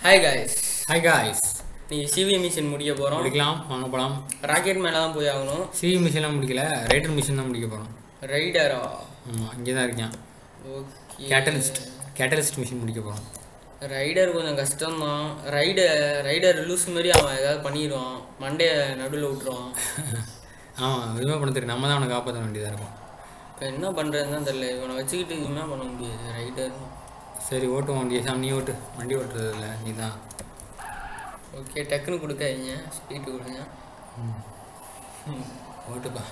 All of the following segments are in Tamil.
ஹாய் காய்ஸ் ஹாய் காய்ஸ் நீ சிவி மிஷின் முடிக்க போகிறோம் முடிக்கலாம் வாங்க போகலாம் ராக்கெட் மேலே தான் போய் ஆகணும் சிவி மிஷின்லாம் முடிக்கல ரைடர் மிஷின் தான் முடிக்க போகிறோம் ரைடரா ஆமாம் இங்கே தான் இருக்கேன் ஓகே கேட்டலிஸ்ட் கேட்டலிஸ்ட் மிஷின் முடிக்க போகிறோம் ரைடர் கொஞ்சம் கஷ்டம்தான் ரைடர் ரைடர் லூஸ் மாதிரி அவன் ஏதாவது பண்ணிடுவான் மண்டைய நடுவில் விட்டுருவான் ஆமாம் எதுவுமே பண்ண தெரியும் நம்ம தான் அவனை காப்பாற்ற வேண்டியதாக இருக்கும் இப்போ என்ன பண்ணுறதுன்னு தான் தெரியல இவனை வச்சுக்கிட்டு எதுவுமே பண்ண முடியாது ரைடர் சரி ஓட்டு வண்டியை சாமி நீ ஓட்டு வண்டி ஓட்டுறது இல்லை நீ தான் ஓகே டக்குன்னு கொடுக்காதீங்க ஸ்பீட்டு கொடுங்க ஓட்டுப்பா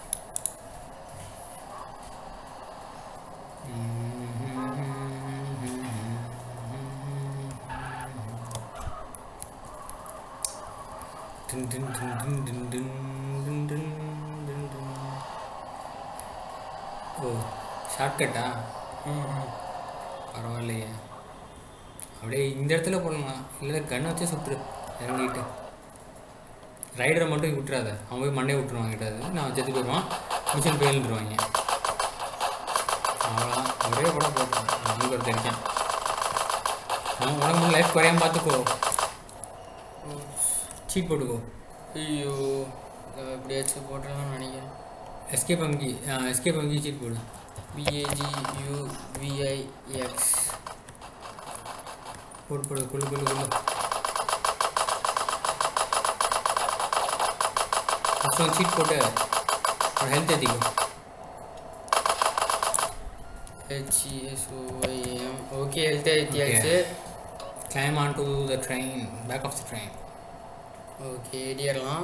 டின் டின் டின் டின் டின் டின் டின் டின் டின் டின். ஓ ஷார்ட்கட்டா பரவாயில்லையே அப்படியே இந்த இடத்துல போடலாம் இல்லை கண்ணை வச்சு சுற்றுரு இறங்கிட்டு ரைடரை மட்டும் விட்டுறாத அவன் போய் மண்டையை விட்டுருவான் கிட்டாது நான் செத்து போயிடுவான் மிஷின் போயிட்டுருவாங்க அவ்வளோதான் ஒரே படம் போட்டான் அவனுக்கு ஒரு தெரியும் அவன் உனக்கு லைஃப் குறையாம பார்த்துக்கோ சீட் போட்டுக்கோ ஐயோ இதை எப்படியாச்சும் போட்டுடலாம்னு நினைக்கிறேன் எஸ்கேப் அங்கி எஸ்கேப் அங்கி சீட் போடு பிஏஜி யூ விஐஎக்ஸ் போடு போடு குள்ளு குள்ளு குள்ளு ஃபஸ்ட்டு சீட் போட்டு ஹெல்த் ஏற்றிக்கோ ஹெச்இஎஸ்ஓஐஎம் ஓகே ஹெல்த் ஏற்றியாச்சு climb onto the train back of the train okay ஏறிடலாம்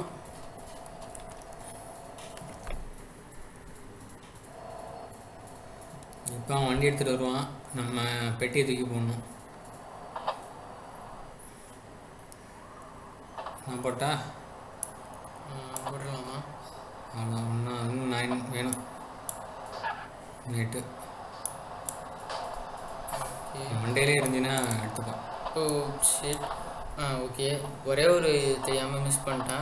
இப்போ அவன் வண்டி எடுத்துகிட்டு வருவான் நம்ம பெட்டியை தூக்கி போடணும் நான் போட்டா ம், போட்டுடலாமா அவ்வளோ ஒன்றா இன்னும் நைன் வேணும் இன்னும் எட்டு ஓகே மண்டேலே இருந்துச்சுன்னா எடுத்துப்பான் ஓ சரி ஆ ஓகே ஒரே ஒரு தெரியாமல் மிஸ் பண்ணிட்டேன்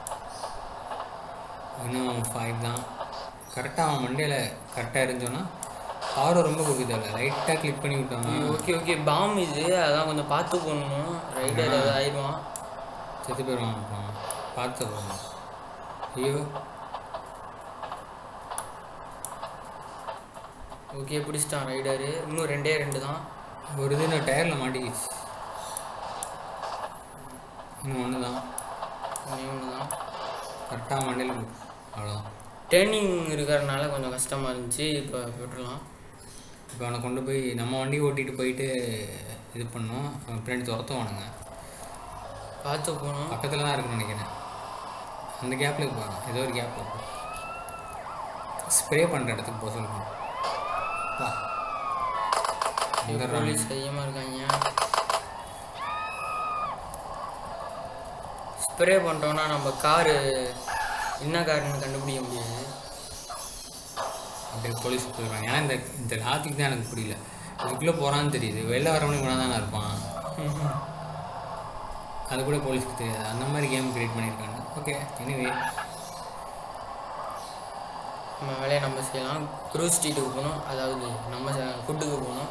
இன்னும் ஃபைவ் தான் கரெக்டாக அவன் மண்டேல கரெக்டாக இருந்தோன்னா பவர் ரொம்ப கொடுக்குதில்ல லைட்டாக கிளிக் பண்ணி விட்டோம்னா ஓகே ஓகே பாம் இது அதான் கொஞ்சம் பார்த்து போடணும் ரைடர் ஏதாவது ஆயிடுவான் செத்து போயிடுவான் அப்புறம் பார்த்து போகணும் ஐயோ ஓகே பிடிச்சிட்டான் ரைடரு இன்னும் ரெண்டே ரெண்டு தான் ஒரு இது நான் டயரில் மாட்டிக்கிச்சு இன்னும் ஒன்று தான் ஒன்றே ஒன்று தான் கரெக்டாக மண்டையில் போட்டு அவ்வளோதான் ட்ரைனிங் இருக்கிறதுனால கொஞ்சம் கஷ்டமாக இருந்துச்சு இப்போ போட்டுடலாம் இப்போ அவனை கொண்டு போய் நம்ம வண்டி ஓட்டிகிட்டு போயிட்டு இது பண்ணோம் அவன் பின்னாடி துரத்துவானுங்க பார்த்து போகணும் பக்கத்தில் தான் இருக்குன்னு நினைக்கிறேன் அந்த கேப்பில் போகிறான் ஏதோ ஒரு கேப்பில் போ ஸ்ப்ரே பண்ணுற இடத்துக்கு போக சொல்லுவோம் பா வந்துடுறான். போலீஸ் அதிகமாக இருக்காங்க ஸ்ப்ரே பண்ணிட்டோம்னா நம்ம காரு என்ன காருன்னு கண்டுபிடிக்க முடியாது அப்படியே போலீஸ் போயிடுவாங்க ஏன்னா இந்த இந்த லாஜிக் தான் எனக்கு புரியல இதுக்குள்ளே போகிறான்னு தெரியுது வெளில வரவனுக்கு வேணா தானே இருப்பான் அது கூட போலீஸ்க்கு தெரியாது அந்த மாதிரி கேம் கிரியேட் பண்ணியிருக்காங்க ஓகே எனிவே நம்ம வேலையை நம்ம செய்யலாம் க்ரூஸ் ஸ்ட்ரீட்டுக்கு போகணும் அதாவது நம்ம ஃபுட்டுக்கு போகணும்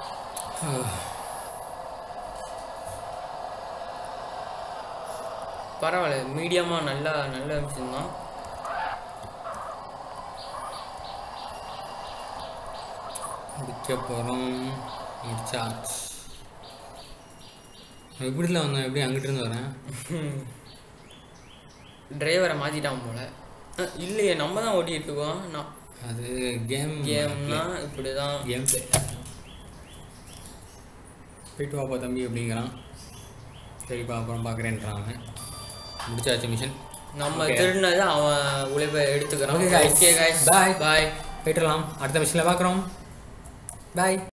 பரவாயில்ல மீடியமாக நல்லா நல்ல விஷயம் தான் முடிக்க போகிறோம் முடிச்சாச்சு எப்படில வந்தேன் எப்படி அங்கிட்டு இருந்து வரேன் டிரைவரை மாற்றிட்டான் போல அஹ், இல்லையே நம்ம தான் ஓட்டிகிட்டு இருக்கோம் நான் அது கேம் கேம்னா இப்படி தான் கேம் பிளே போயிட்டு வாப்பா தம்பி அப்படிங்கிறான் சரிப்பா அப்புறம் பார்க்குறேன்றான் அவன் முடிச்சாச்சு மிஷன் நம்ம Okay. திருடினது அவன் உழைப்பை எடுத்துக்கிறான் Okay, guys. Okay guys Bye. Bye போயிட்டுலாம் அடுத்த மிஷனில் பார்க்குறோம் பாய்